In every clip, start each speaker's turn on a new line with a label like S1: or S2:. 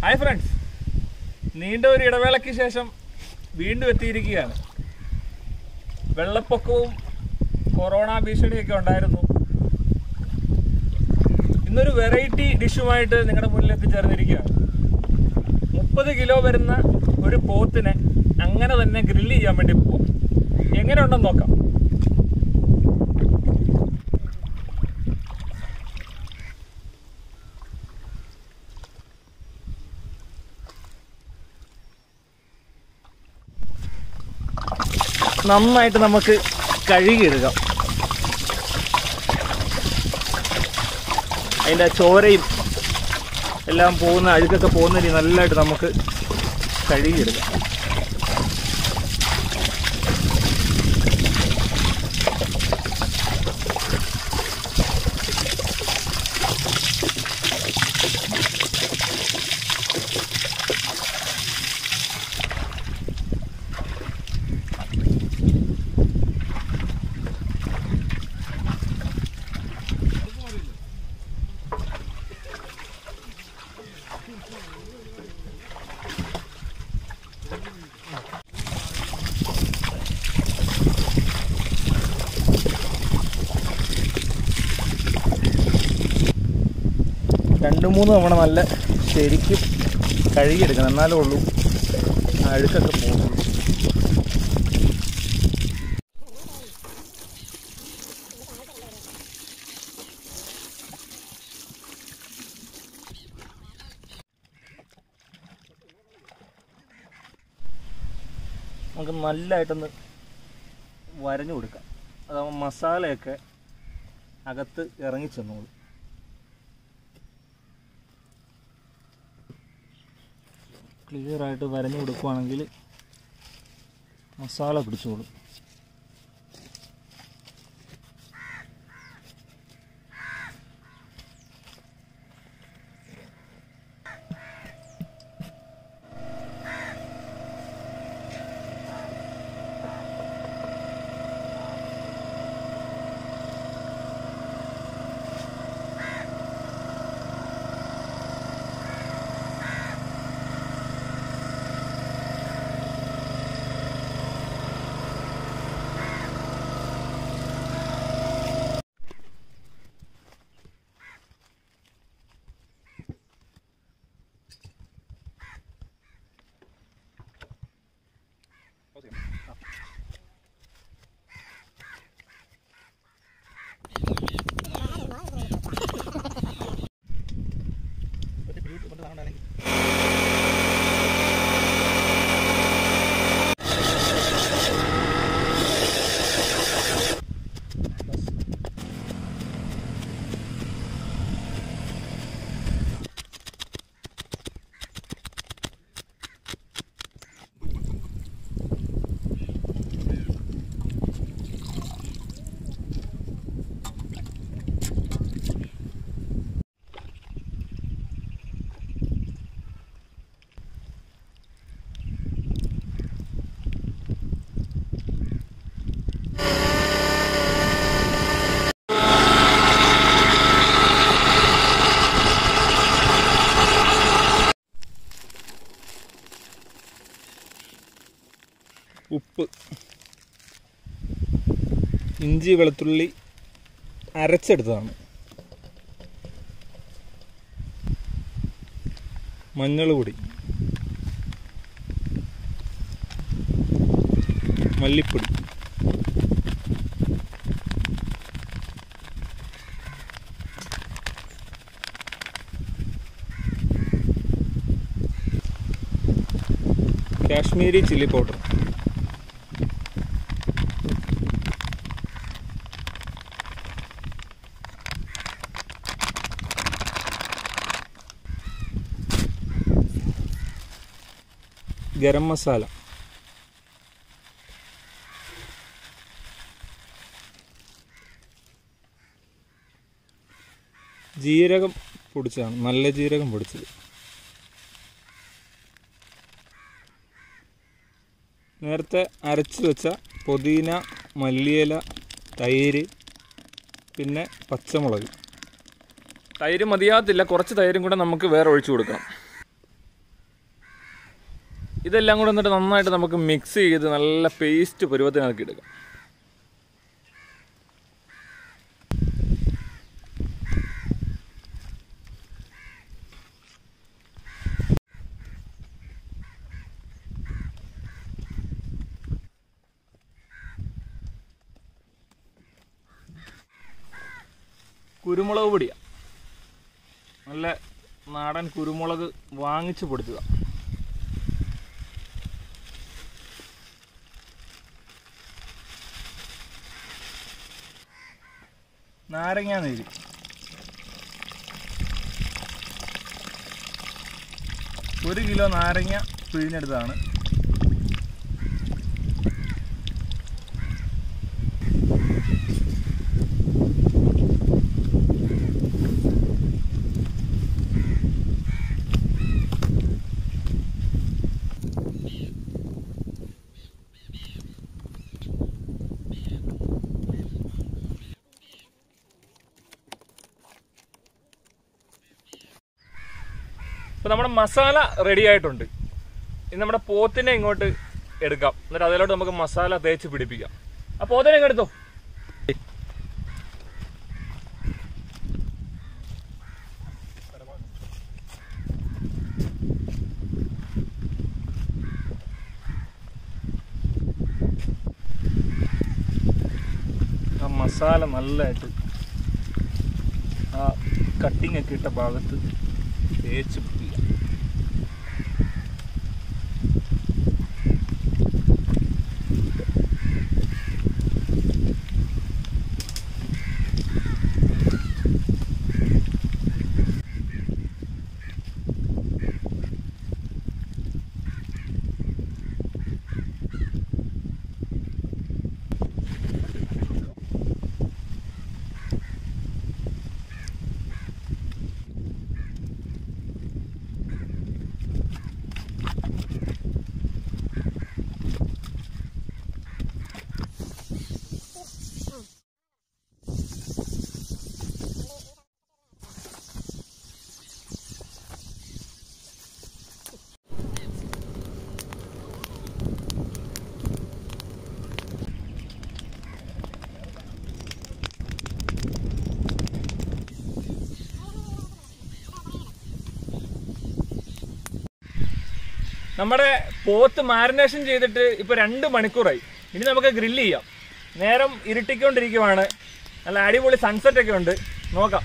S1: hi friends നീണ്ട ഒരു ഇടവേളയ്ക്ക് ശേഷം വീണ്ടും എത്തിയിരിക്കുകയാണ് വെള്ളപ്പൊക്കവും കൊറോണ ഭീഷണിയൊക്കെ ഉണ്ടായിരുന്നു ഇന്നൊരു വെറൈറ്റി ഡിഷുമായിട്ട് നിങ്ങളുടെ മുന്നിൽ എത്തിച്ചേർന്നിരിക്കുകയാണ് മുപ്പത് കിലോ വരുന്ന ഒരു പോത്തിനെ അങ്ങനെ തന്നെ ഗ്രില്ല് ചെയ്യാൻ വേണ്ടി പോകും എങ്ങനെ ഉണ്ടെന്ന് നോക്കാം നന്നായിട്ട് നമുക്ക് കഴുകിയെടുക്കാം അതിൻ്റെ ആ ചോരയും എല്ലാം പോകുന്ന അഴുക്കൊക്കെ പോകുന്ന രീതി നല്ലതായിട്ട് നമുക്ക് കഴുകിയെടുക്കാം രണ്ട് മൂന്ന് തവണ നല്ല ശരിക്കും കഴുകിയെടുക്കണം എന്നാലേ ഉള്ളൂ ആ അഴുക്കൊക്കെ പോകുന്നുള്ളൂ നമുക്ക് നല്ലതായിട്ടൊന്ന് വരഞ്ഞു കൊടുക്കാം അതാവുമ്പോൾ മസാലയൊക്കെ അകത്ത് ഇറങ്ങി ചെന്നോളൂ ക്ലിയർ ആയിട്ട് വരഞ്ഞു കൊടുക്കുവാണെങ്കിൽ മസാല പിടിച്ചോളും ഉപ്പ് ഇഞ്ചി വെളുത്തുള്ളി അരച്ചെടുത്തതാണ് മഞ്ഞൾ പൊടി മല്ലിപ്പൊടി കാശ്മീരി ചില്ലി പൗഡർ ഗരം മസാല ജീരകം പൊടിച്ചതാണ് നല്ല ജീരകം പൊടിച്ചത് നേരത്തെ അരച്ച് വെച്ച പുതിന മല്ലിയില തൈര് പിന്നെ പച്ചമുളക് തൈര് മതിയാകത്തില്ല കുറച്ച് തൈരും കൂടെ നമുക്ക് വേറെ ഒഴിച്ചു കൊടുക്കാം ഇതെല്ലാം കൂടെ എന്നിട്ട് നന്നായിട്ട് നമുക്ക് മിക്സ് ചെയ്ത് നല്ല പേസ്റ്റ് പരുവത്തിനാക്കി എടുക്കാം കുരുമുളക് പൊടിയാണ് നല്ല നാടൻ കുരുമുളക് വാങ്ങിച്ച് പൊടിച്ചതാണ് നാരങ്ങ നീര് ഒരു കിലോ നാരങ്ങ പിഴിഞ്ഞെടുത്തതാണ് ഇപ്പൊ നമ്മുടെ മസാല റെഡി ആയിട്ടുണ്ട് ഇനി നമ്മുടെ പോത്തിനെ ഇങ്ങോട്ട് എടുക്കാം എന്നിട്ട് അതിലോട്ട് നമുക്ക് മസാല തേച്ച് പിടിപ്പിക്കാം ആ പോത്തിനെ ഇങ്ങ് എടുത്തോ ആ മസാല നല്ലതായിട്ട് ആ കട്ടിങ് ഒക്കെ ഇട്ട ഭാഗത്ത് തേച്ച് പിടിപ്പിക്കാം നമ്മുടെ പോത്ത് മാരിനേഷൻ ചെയ്തിട്ട് ഇപ്പൊ രണ്ട് മണിക്കൂറായി ഇനി നമുക്ക് ഗ്രില്ല് ചെയ്യാം നേരം ഇരുട്ടിക്കൊണ്ടിരിക്കുവാണ് നല്ല അടിപൊളി സൺസെറ്റ് ഒക്കെ ഉണ്ട് നോക്കാം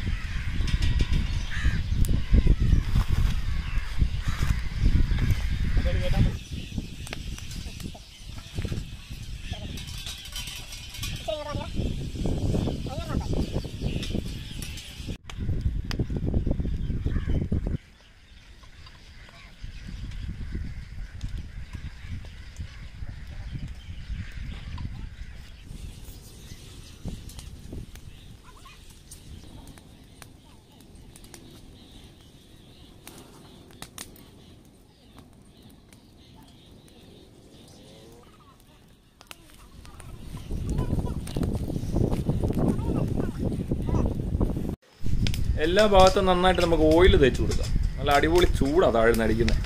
S1: എല്ലാ ഭാഗത്തും നന്നായിട്ട് നമുക്ക് ഓയിൽ തേച്ച് കൊടുക്കാം നല്ല അടിപൊളി ചൂടാ താഴ്ന്ന് അടിക്കുന്നത്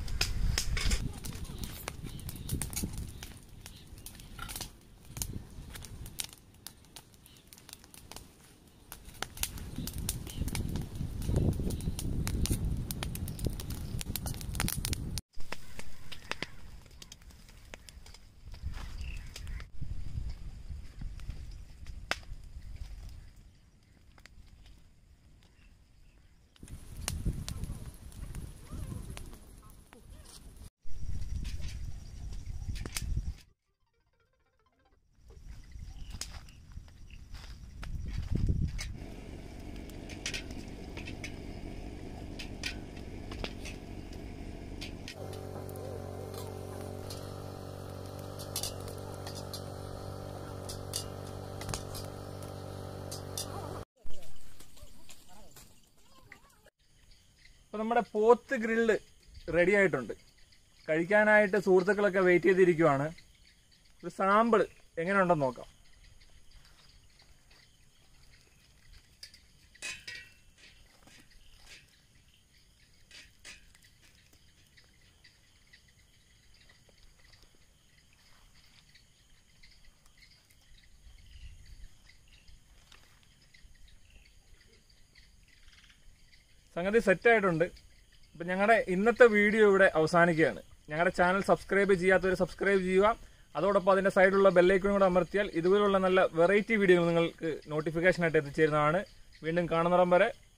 S1: അപ്പൊ നമ്മുടെ പോത്ത് ഗ്രില്ല് റെഡി ആയിട്ടുണ്ട് കഴിക്കാനായിട്ട് സുഹൃത്തുക്കളൊക്കെ വെയിറ്റ് ചെയ്തിരിക്കുവാണ് ഒരു സാമ്പിൾ എങ്ങനെയുണ്ടെന്ന് നോക്കാം സംഗതി സെറ്റായിട്ടുണ്ട് അപ്പം ഞങ്ങളുടെ ഇന്നത്തെ വീഡിയോ ഇവിടെ അവസാനിക്കുകയാണ് ഞങ്ങളുടെ ചാനൽ സബ്സ്ക്രൈബ് ചെയ്യാത്തവർ സബ്സ്ക്രൈബ് ചെയ്യുക അതോടൊപ്പം അതിന്റെ സൈഡിലുള്ള ബെല്ലൈക്കണും കൂടെ അമർത്തിയാൽ ഇതുപോലുള്ള നല്ല വെറൈറ്റി വീഡിയോകൾ നിങ്ങൾക്ക് നോട്ടിഫിക്കേഷൻ ആയിട്ട് എത്തിച്ചേരുന്നതാണ് വീണ്ടും കാണുന്നിടം വരെ